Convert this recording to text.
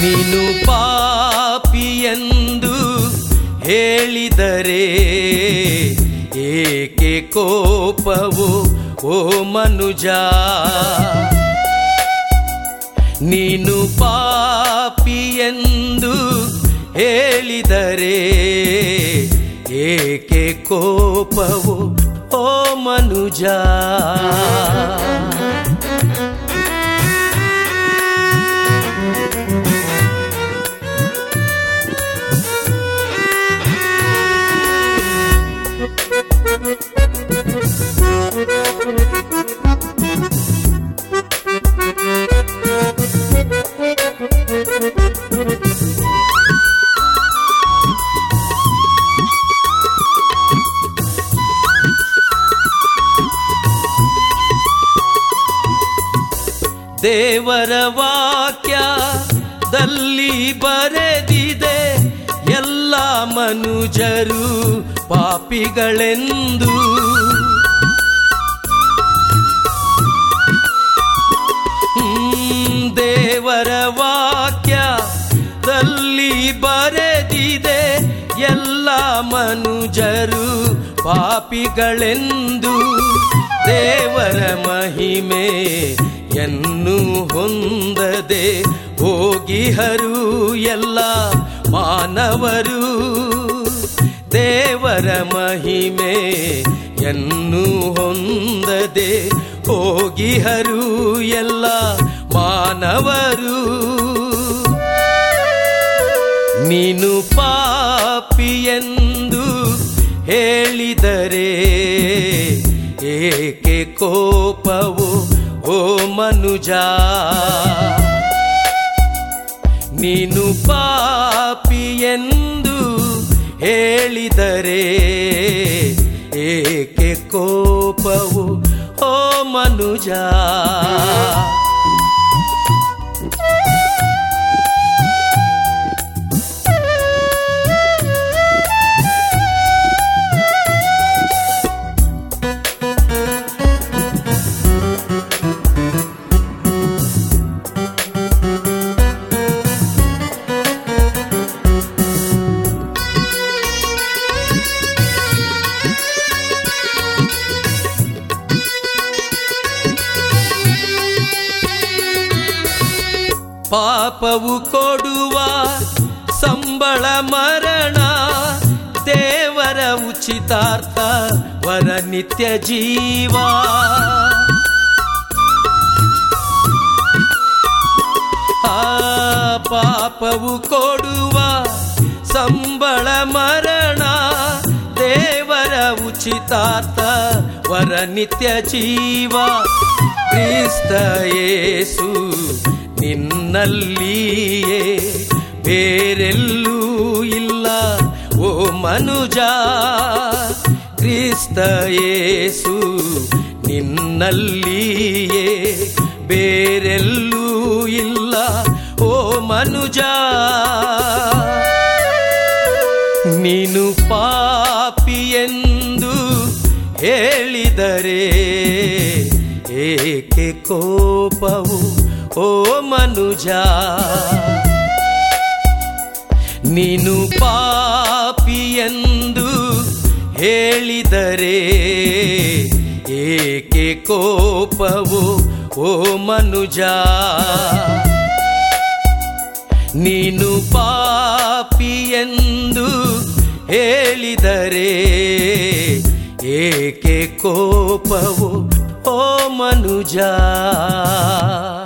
ನೀನು ಪಾಪಿಯೆಂದು ಹೇಳಿದರೆ ಏಕೆ ಕೋಪವು ಓ ಮನುಜ ನೀನು ಪಾಪಿಯೆಂದು ಹೇಳಿದರೆ ಏಕೆ ಕೋಪವು ಓ ಮನುಜ ದೇವರ ವಾಕ್ಯದಲ್ಲಿ ಬರೆದಿದೆ ಎಲ್ಲ ಮನುಜರು ಪಾಪಿಗಳೆಂದು ಹ್ಮ್, ದೇವರ ವಾಕ್ಯದಲ್ಲಿ ಬರೆದಿದೆ ಎಲ್ಲ ಮನುಜರು ಪಾಪಿಗಳೆಂದು ದೇವರ ಮಹಿಮೆ ಎನ್ನು ಹೊಂದದೆ ಹೋಗಿಹರು ಎಲ್ಲ ಮಾನವರು ದೇವರ ಮಹಿಮೆ ಎನ್ನು ಹೊಂದದೆ ಹೋಗಿಹರು ಎಲ್ಲ ಮಾನವರು ನೀನು ಪಾಪಿಯೆಂದು ಹೇಳಿದರೆ ಏಕೆ ಕೋಪವು ಓ ಮನುಜ ನೀನು ಪಾಪಿಯೆಂದು ಹೇಳಿದರೆ ಏಕೆ ಕೋಪವು ಓ ಮನುಜ ಪಾಪವು ಕೊಡುವ ಸಂಬಳ ಮರಣ ದೇವರ ಉಚಿತಾರ್ಥ ವರ ನಿತ್ಯ ಜೀವ ಆ ಪಾಪವು ಕೊಡುವ ಸಂಬಳ ಮರಣ ದೇವರ ಉಚಿತಾರ್ಥ ವರ ನಿತ್ಯ ಜೀವ ಕ್ರಿಸ್ತ ಯೇಸು ನಿನ್ನಲ್ಲಿಯೇ ಬೇರೆಲ್ಲೂ ಇಲ್ಲ ಓ ಮನುಜ ಕ್ರಿಸ್ತ ಯೇಸು ನಿನ್ನಲ್ಲಿಯೇ ಬೇರೆಲ್ಲೂ ಇಲ್ಲ ಓ ಮನುಜ ನೀನು ಪಾಪಿಯೆಂದು ಹೇಳಿದರೆ ಏಕೆ ಕೋಪವು ಓ ಮನುಜ ನೀನು ಪಾಪಿಯೆಂದು ಹೇಳಿದರೆ ಏಕೆ ಕೋಪವು ಓ ಮನುಜ ನೀನು ಪಾಪಿಯೆಂದು ಹೇಳಿದರೆ ಏಕೆ ಕೋಪವು ಓ ಮನುಜ